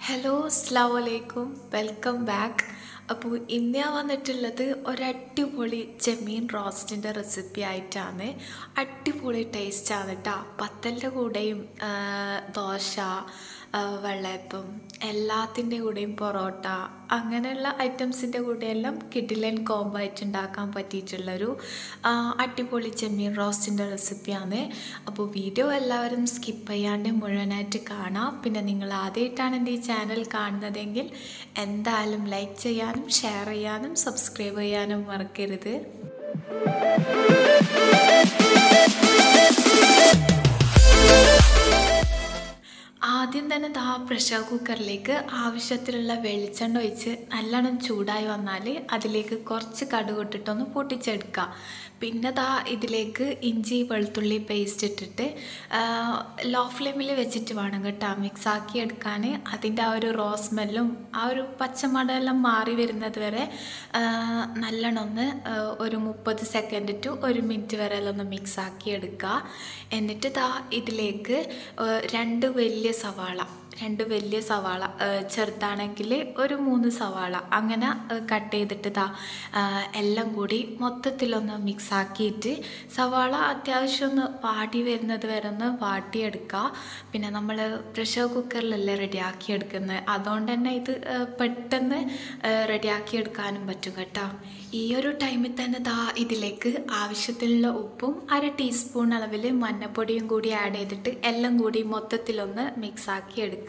hello അസ്സാം വലൈക്കും welcome back അപ്പോൾ ഇന്ന് ഞാൻ വന്നിട്ടുള്ളത് ഒരടിപൊളി ചെമ്മീൻ റോസ്റ്റിൻ്റെ റെസിപ്പി ആയിട്ടാണ് അടിപൊളി ടേസ്റ്റാണ് കേട്ടോ പത്തലിൻ്റെ കൂടെയും ആ, ദോശ ആ, വെള്ളയപ്പം എല്ലാത്തിൻ്റെ കൂടെയും പൊറോട്ട അങ്ങനെയുള്ള ഐറ്റംസിൻ്റെ കൂടെയെല്ലാം കിഡിലൻ കോംബോ ആയിട്ട് ഉണ്ടാക്കാൻ പറ്റിയിട്ടുള്ളൊരു ആ, അടിപൊളി ചെമ്മീൻ റോസ്റ്റിൻ്റെ റെസിപ്പിയാണ് അപ്പോൾ വീഡിയോ എല്ലാവരും സ്കിപ്പ് ചെയ്യാണ്ട് മുഴുവനായിട്ട് കാണാം പിന്നെ നിങ്ങൾ ആദ്യമായിട്ടാണ് എൻ്റെ ഈ ചാനൽ കാണുന്നതെങ്കിൽ എന്തായാലും ലൈക്ക് ചെയ്യാനും ഷെയർ ചെയ്യാനും സബ്സ്ക്രൈബ് ചെയ്യാനും മറക്കരുത് ആദ്യം തന്നെ ദാ പ്രഷർ കുക്കറിലേക്ക് ആവശ്യത്തിലുള്ള വെളിച്ചെണ്ണ ഒഴിച്ച് നല്ലോണം ചൂടായി വന്നാൽ അതിലേക്ക് കുറച്ച് കടുക് ഇട്ടിട്ടൊന്ന് പൊട്ടിച്ചെടുക്കുക പിന്നെ ദാ ഇതിലേക്ക് ഇഞ്ചി വെളുത്തുള്ളി പേസ്റ്റ് ഇട്ടിട്ട് ലോ ഫ്ലെയിമിൽ വെച്ചിട്ട് വേണം കേട്ടോ മിക്സാക്കി എടുക്കാൻ അതിൻ്റെ ആ ഒരു റോ സ്മെല്ലും ആ ഒരു പച്ചമണമെല്ലാം മാറി വരുന്നത് വരെ ആ, നല്ലോണം ഒന്ന് ആ, ഒരു മുപ്പത് സെക്കൻഡ് ടു ഒരു മിനിറ്റ് വരെ എല്ലാം ഒന്ന് മിക്സാക്കി എടുക്കുക എന്നിട്ട് ദാ ഇതിലേക്ക് ആ, രണ്ട് വലിയ സവാള രണ്ട് വലിയ സവാള ആ, ചെറുതാണെങ്കിൽ ഒരു മൂന്ന് സവാള അങ്ങനെ കട്ട് ചെയ്തിട്ട് ദാ ആ, എല്ലാം കൂടി മൊത്തത്തിലൊന്ന് മിക്സ് ആക്കിയിട്ട് സവാള അത്യാവശ്യം ഒന്ന് വാടി വരുന്നത് വരെ ഒന്ന് വാട്ടിയെടുക്കുക പിന്നെ നമ്മൾ പ്രഷർ കുക്കറിലല്ലേ റെഡിയാക്കി എടുക്കുന്നത് അതുകൊണ്ട് തന്നെ ഇത് ആ, പെട്ടെന്ന് റെഡിയാക്കി എടുക്കാനും പറ്റും കേട്ടോ ഈ ഒരു ടൈമിൽ തന്നെ ദാ ഇതിലേക്ക് ആവശ്യത്തിനുള്ള ഉപ്പും അര ടീസ്പൂൺ അളവിൽ മഞ്ഞപ്പൊടിയും കൂടി ആഡ് ചെയ്തിട്ട് എല്ലാം കൂടി മൊത്തത്തിലൊന്ന് മിക്സ് ആക്കി എടുക്കുക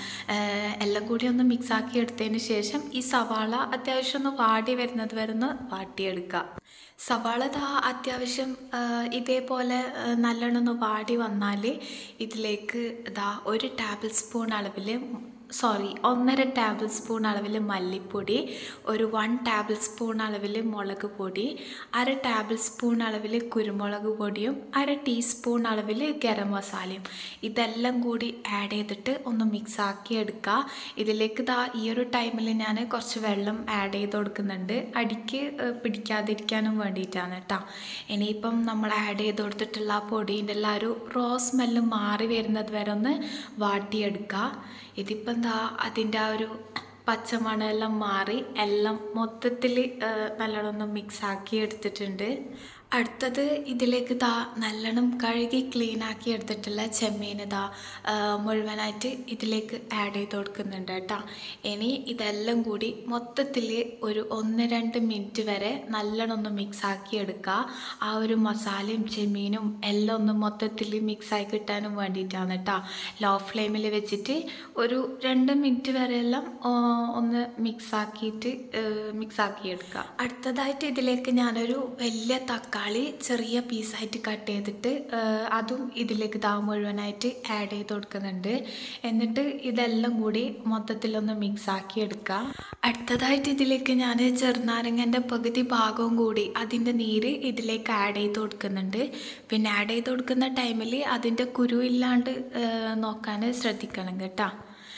ഏഹ് എല്ലാം കൂടി ഒന്ന് മിക്സ് ആക്കി എടുത്തതിന് ശേഷം ഈ സവാള അത്യാവശ്യം ഒന്ന് വാടി വരുന്നത് വരെ ഒന്ന് വാട്ടിയെടുക്കുക സവാള ദാ അത്യാവശ്യം ഏഹ് ഇതേപോലെ ഏഹ് നല്ലോണം ഒന്ന് വാടി വന്നാൽ ഇതിലേക്ക് ദാ ഒരു ടേബിൾ സ്പൂൺ അളവിൽ സോറി ഒന്നര ടേബിൾ സ്പൂൺ അളവിൽ മല്ലിപ്പൊടി ഒരു വൺ ടേബിൾ സ്പൂൺ അളവിൽ മുളക് പൊടി അര ടേബിൾ സ്പൂൺ അളവിൽ കുരുമുളക് പൊടിയും അര ടീസ്പൂൺ അളവിൽ ഗരം മസാലയും ഇതെല്ലാം കൂടി ആഡ് ചെയ്തിട്ട് ഒന്ന് മിക്സ് ആക്കി എടുക്കുക ഇതിലേക്ക് ദാ ഈ ഒരു ടൈമിൽ ഞാൻ കുറച്ച് വെള്ളം ആഡ് ചെയ്ത് കൊടുക്കുന്നുണ്ട് അടിക്ക് ഏഹ്, പിടിക്കാതിരിക്കാനും വേണ്ടിയിട്ടാണ് കേട്ടോ ഇനിയിപ്പം നമ്മൾ ആഡ് ചെയ്ത് കൊടുത്തിട്ടുള്ള ആ പൊടീൻ്റെ എല്ലാ ഒരു റോ സ്മെല്ല് മാറി വരുന്നത് വരെ ഒന്ന് വാട്ടിയെടുക്കുക ഇതിപ്പം എന്താ അതിൻ്റെ ആ ഒരു പച്ചമണമെല്ലാം മാറി എല്ലാം മൊത്തത്തിൽ നല്ലോണം ഒന്ന് മിക്സ് ആക്കി എടുത്തിട്ടുണ്ട് അടുത്തത് ഇതിലേക്ക് ദാ നല്ലോണം കഴുകി ക്ലീൻ ആക്കി എടുത്തിട്ടുള്ള ചെമ്മീൻ ദാ ആ, മുഴുവനായിട്ട് ഇതിലേക്ക് ആഡ് ചെയ്ത് കൊടുക്കുന്നുണ്ട് കേട്ടോ ഇനി ഇതെല്ലാം കൂടി മൊത്തത്തിൽ ഒരു ഒന്ന് രണ്ട് മിനിറ്റ് വരെ നല്ലോണം ഒന്ന് മിക്സ് ആക്കി എടുക്കുക ആ ഒരു മസാലയും ചെമ്മീനും എല്ലാം ഒന്ന് മൊത്തത്തിൽ മിക്സ് ആയി കിട്ടാനും വേണ്ടിയിട്ടാണ് കേട്ടോ ലോ ഫ്ലെയിമിൽ വെച്ചിട്ട് ഒരു രണ്ട് മിനിറ്റ് വരെയെല്ലാം ആ, ഒന്ന് മിക്സ് ആക്കിയിട്ട് മിക്സ് ആക്കി എടുക്കുക അടുത്തതായിട്ട് ഇതിലേക്ക് ഞാനൊരു വലിയ തക്കാളി ചെറിയ പീസായിട്ട് കട്ട് ചെയ്തിട്ട് ആ, അതും ഇതിലേക്ക് ദാ മുഴുവനായിട്ട് ആഡ് ചെയ്ത് കൊടുക്കുന്നുണ്ട് എന്നിട്ട് ഇതെല്ലാം കൂടി മൊത്തത്തിലൊന്ന് മിക്സ് ആക്കി എടുക്കുക അടുത്തതായിട്ട് ഇതിലേക്ക് ഞാൻ ചെറുനാരങ്ങൻ്റെ പകുതി ഭാഗവും കൂടി അതിൻ്റെ നീര് ഇതിലേക്ക് ആഡ് ചെയ്ത് കൊടുക്കുന്നുണ്ട് പിന്നെ ആഡ് ചെയ്ത് കൊടുക്കുന്ന ടൈമിൽ അതിൻ്റെ കുരു ഇല്ലാണ്ട് ആ, നോക്കാൻ ശ്രദ്ധിക്കണം കേട്ടോ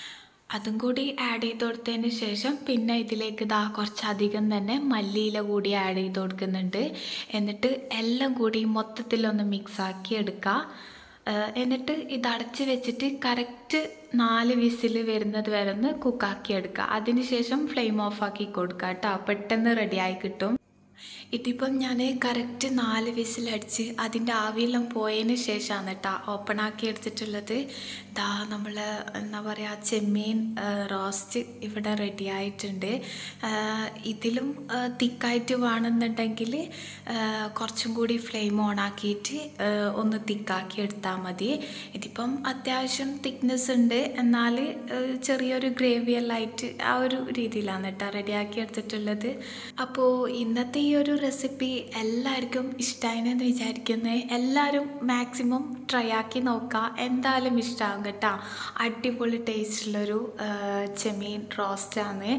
അതും കൂടി ആഡ് ചെയ്ത് കൊടുത്തതിന് ശേഷം പിന്നെ ഇതിലേക്ക് ഇതാ കുറച്ചധികം തന്നെ മല്ലിയില കൂടി ആഡ് ചെയ്ത് കൊടുക്കുന്നുണ്ട് എന്നിട്ട് എല്ലാം കൂടി മൊത്തത്തിലൊന്ന് മിക്സ് ആക്കി എടുക്കുക ഏഹ് എന്നിട്ട് ഇത് അടച്ച് വെച്ചിട്ട് കറക്റ്റ് നാല് വിസിൽ വരുന്നത് വരെ ഒന്ന് കുക്കാക്കി എടുക്കുക അതിന് ശേഷം ഫ്ലെയിം ഓഫ് ആക്കി കൊടുക്കുക കേട്ടോ പെട്ടെന്ന് റെഡിയായി കിട്ടും ഇതിപ്പം ഞാൻ കറക്റ്റ് നാല് വിസിലടിച്ച് അതിൻ്റെ ആവിയെല്ലാം പോയതിന് ശേഷമാണ് കേട്ടോ ഓപ്പൺ ആക്കി എടുത്തിട്ടുള്ളത് ദാ നമ്മൾ എന്താ പറയുക ചെമ്മീൻ റോസ്റ്റ് ഇവിടെ റെഡി ആയിട്ടുണ്ട് ആ, ഇതിലും തിക്കായിട്ട് വേണമെന്നുണ്ടെങ്കിൽ കുറച്ചും കൂടി ഫ്ലെയിം ഓൺ ആക്കിയിട്ട് ആ, ഒന്ന് തിക്കാക്കി എടുത്താൽ മതി ഇതിപ്പം അത്യാവശ്യം തിക്നെസ് ഉണ്ട് എന്നാൽ ചെറിയൊരു ഗ്രേവി എല്ലാം ആയിട്ട് ആ ഒരു രീതിയിലാണ് കേട്ടോ റെഡിയാക്കി എടുത്തിട്ടുള്ളത് അപ്പോൾ ഇന്നത്തെ ഈ ഒരു റെസിപ്പി എല്ലാവർക്കും ഇഷ്ടമായെന്ന് വിചാരിക്കുന്നത് എല്ലാവരും മാക്സിമം ട്രൈ ആക്കി നോക്കുക എന്തായാലും ഇഷ്ടമാകും കേട്ടോ അടിപൊളി ടേസ്റ്റുള്ളൊരു ചെമ്മീൻ റോസ്റ്റാണ്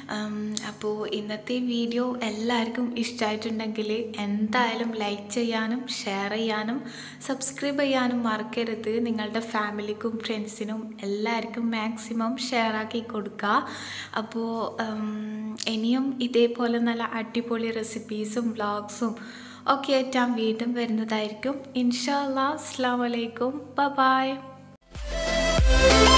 അപ്പോൾ ഇന്നത്തെ വീഡിയോ എല്ലാവർക്കും ഇഷ്ടമായിട്ടുണ്ടെങ്കിൽ എന്തായാലും ലൈക്ക് ചെയ്യാനും ഷെയർ ചെയ്യാനും സബ്സ്ക്രൈബ് ചെയ്യാനും മറക്കരുത് നിങ്ങളുടെ ഫാമിലിക്കും ഫ്രണ്ട്സിനും എല്ലാവർക്കും മാക്സിമം ഷെയർ ആക്കി കൊടുക്കുക അപ്പോൾ ഇനിയും ഇതേപോലെ നല്ല അടിപൊളി റെസിപ്പീസും വ്ളോഗ്സും ഒക്കെ ആയിട്ട് വീണ്ടും വരുന്നതായിരിക്കും ഇൻഷാ അല്ലാ അസ്സാം വലൈക്കും ബ ബായ്